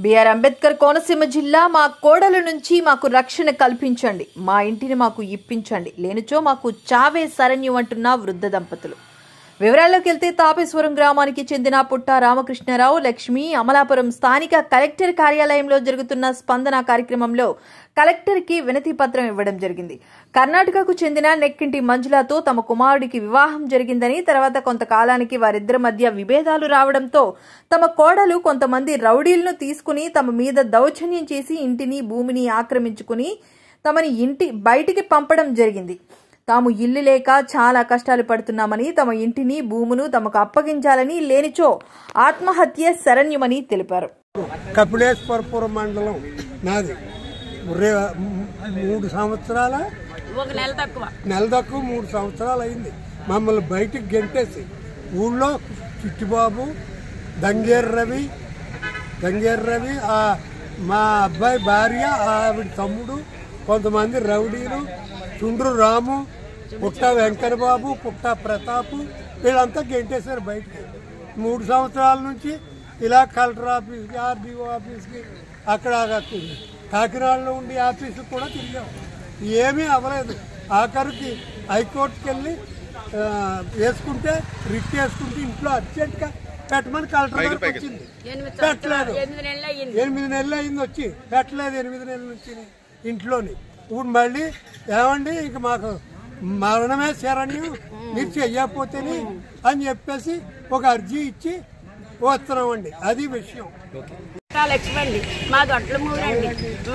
BR Ambedkar Konaseema జిల్లా మా కోడల నుంచి మాకు రక్షణ కల్పించండి మా ఇంటిని మాకు ఇప్పించండి లేనిచో మాకు చావే శరణ్యం అంటున్న వృద్ధ దంపతులు వివరాల్లోకి వెళ్తే తాపేశ్వరం గ్రామానికి చెందిన పుట్ట రామకృష్ణారావు లక్ష్మి అమలాపురం స్థానిక కలెక్టర్ కార్యాలయంలో జరుగుతున్న స్పందన కార్యక్రమంలో కలెక్టర్కి వినతి పత్రం ఇవ్వడం జరిగింది కర్ణాటకకు చెందిన నెక్కింటి మంజులతో తమ కుమారుడికి వివాహం జరిగిందని తర్వాత కొంతకాలానికి వారిద్దరి మధ్య విభేదాలు రావడంతో తమ కోడలు కొంతమంది రౌడీలను తీసుకుని తమ మీద దౌర్జన్యం చేసి ఇంటిని భూమిని ఆక్రమించుకుని తమని ఇంటి బయటికి పంపడం జరిగింది తాము ఇల్లు లేక చాలా కష్టాలు పడుతున్నామని తమ ఇంటిని భూమును తమకు అప్పగించాలని లేనిచో ఆత్మహత్య శరణ్యమని తెలిపారు కపిలేశ్వరపురం మండలం నాది రే- మూడు సంవత్సరాల ఒక నెల తక్కువ నెల తక్కువ మూడు సంవత్సరాలు అయింది మమ్మల్ని బయటికి గెంటేసి ఊళ్ళో చిట్టిబాబు దంగేరు రవి దంగేరు రవి ఆ మా అబ్బాయి భార్య ఆవిడ తమ్ముడు కొంతమంది రౌడీలు చుండ్రు రాము పుట్ట వెంకటబాబు పుట్ట ప్రతాపు వీళ్ళంతా గెంటేశారు బయటికి మూడు సంవత్సరాల నుంచి ఇలా కలెక్టర్ ఆఫీస్కి ఆర్డీఓ ఆఫీస్కి అక్కడ కాకినాడలో ఉండే ఆఫీసుకి కూడా తిరిగాం ఏమీ అవ్వలేదు ఆఖరికి హైకోర్టుకి వెళ్ళి ఆ, వేసుకుంటే రిట్ వేసుకుంటే ఇంట్లో అర్జెంట్గా పెట్టమని కలెక్టర్ గారికి వచ్చింది ఎనిమిది పెట్టలేదు సంవత్సరాలు ఎనిమిది నెలలు అయ్యింది ఎనిమిది నెలలు అయింది వచ్చి పెట్టలేదు ఎనిమిది నెలల నుంచి ఇంట్లోని ఇప్పుడు మళ్ళీ ఏమండి ఇంక మాకు మరణమే శరణ్యం మీరు చెయ్యకపోతేనే అని చెప్పేసి ఒక అర్జీ ఇచ్చి వస్తున్నామండి అది విషయం లక్ష్మి అండి మా దొడ్ల మూడండి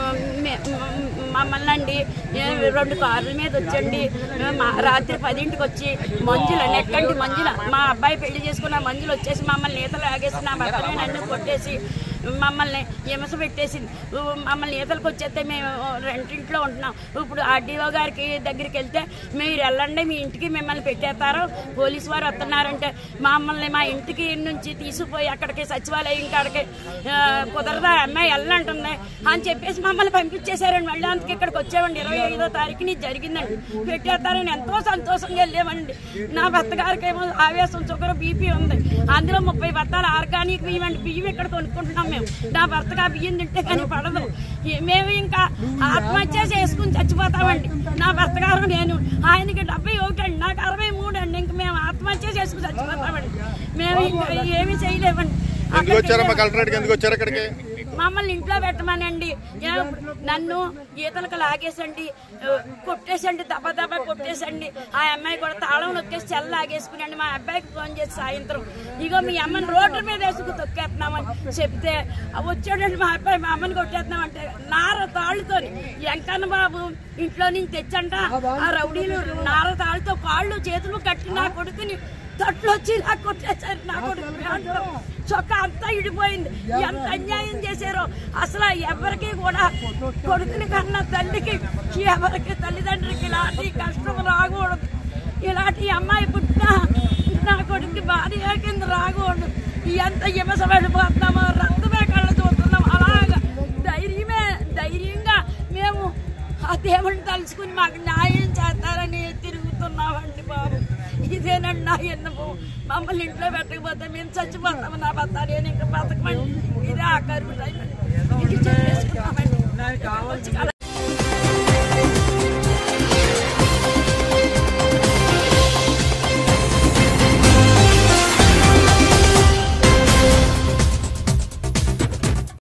మమ్మల్ని అండి ఏ, రెండు కార్ల మీద వచ్చండి మా రాత్రి పదింటికి వచ్చి మంజుల నెక్కంటి మంజుల మా అబ్బాయి పెళ్లి చేసుకున్న మంజులు వచ్చేసి మమ్మల్ని ఈతలు ఆగేసి నా భర్తని నన్ను కొట్టేసి మమ్మల్ని హిమస పెట్టేసింది ఊ, మమ్మల్ని ఈతలకు వచ్చేస్తే మేము రెంటింట్లో ఉంటున్నాం ఇప్పుడు ఆర్డీఓ గారికి దగ్గరికి వెళ్తే మీరు వెళ్ళండి మీ ఇంటికి మిమ్మల్ని పెట్టేస్తారు పోలీసు వారు వస్తున్నారంటే మమ్మల్ని మా ఇంటికి నుంచి తీసుకుపోయి అక్కడికి సచివాలయం కాడికి ఆ, కుదరదా అమ్మాయి వెళ్ళంటుంది అని చెప్పేసి మమ్మల్ని పంపించేశారండి మళ్ళీ అందుకే ఇక్కడికి వచ్చామండి ఇరవై ఐదో తారీఖుని జరిగిందండి పెట్టేస్తారని ఎంతో సంతోషంగా వెళ్ళామండి నా భర్త గారికి ఏమో ఆవేశం షుగర్ బీపీ ఉంది అందులో ముప్పై బత్తాలు ఆర్గానిక్ బియ్యం అండి బియ్యం ఇక్కడ కొనుక్కుంటున్నాం మేము నా భర్తగా బియ్యం తింటే కానీ పడదు ఈ- మేము ఇంకా ఆత్మహత్య చేసుకుని చచ్చిపోతామండి నా భర్త గారు నేను ఆయనకి డెబ్బై ఒకటి అండి నాకు అరవై మూడు అండి ఇంక మేము ఆత్మహత్య చేసుకుని చచ్చిపోతామండి మేము ఇంకా ఏమీ చేయలేమండి ఎందుకు వచ్చారమ్మా అక్కడికి కలెక్టరేట్కి ఎందుకు వచ్చారు అక్కడికి మమ్మల్ని ఇంట్లో పెట్టమనండి ఏ- నన్ను ఈతలకు లాగేసండి ఆ, కొట్టేసండి దెబ్బ దెబ్బ కొట్టేసండి ఆ అమ్మాయి కూడా తాళం నొక్కేసి చెల్ల లాగేసుకునండి మా అబ్బాయికి ఫోన్ చేసి సాయంత్రం ఇగో మీ అమ్మని రోడ్డు మీద వేసుకు తొక్కేస్తున్నామని చెప్తే ఆ వచ్చాడండి మా అబ్బాయి మా అమ్మని కొట్టేస్తున్నామంటే నార తాళ్ళుతోని వెంకన్న బాబు ఇంట్లో నుంచి తెచ్చంట ఆ రౌడీలు నార తాళ్ళతో కాళ్ళు చేతులు కట్టి నా కొడుకుని తట్లు వచ్చి నా కొట్టేశారు నా కొడుకు ప్యాంట్లో. చొక్కా అంతా ఇడిపోయింది ఎంత అన్యాయం చేశారో అసలు ఎవరికి కూడా కొడుకుని కన్నా తల్లికి ఎవరికి తల్లిదండ్రులకి ఇలాంటి కష్టం రాకూడదు ఇలాంటి అమ్మాయి పుట్టినా నా కొడుకు భార్య కింద రాకూడదు ఎంత హిమస వెళ్ళిపోతున్నామో రక్తమే కళ్ళ చూస్తున్నాం అలాగా ధైర్యమే ధైర్యంగా మేము ఆ దేవుడిని తలుచుకుని మాకు న్యాయం చేస్తారని తిరుగుతున్నామండి బాబు ఇదేనండి నా ఎన్నము మమ్మల్ని ఇంట్లో పెట్టకపోతే మేము చచ్చిపోతాము నా భర్త నేను ఇంకా బతకమండి ఇదే ఆ కరువు టైం అండి ఇది చేసుకున్నామండి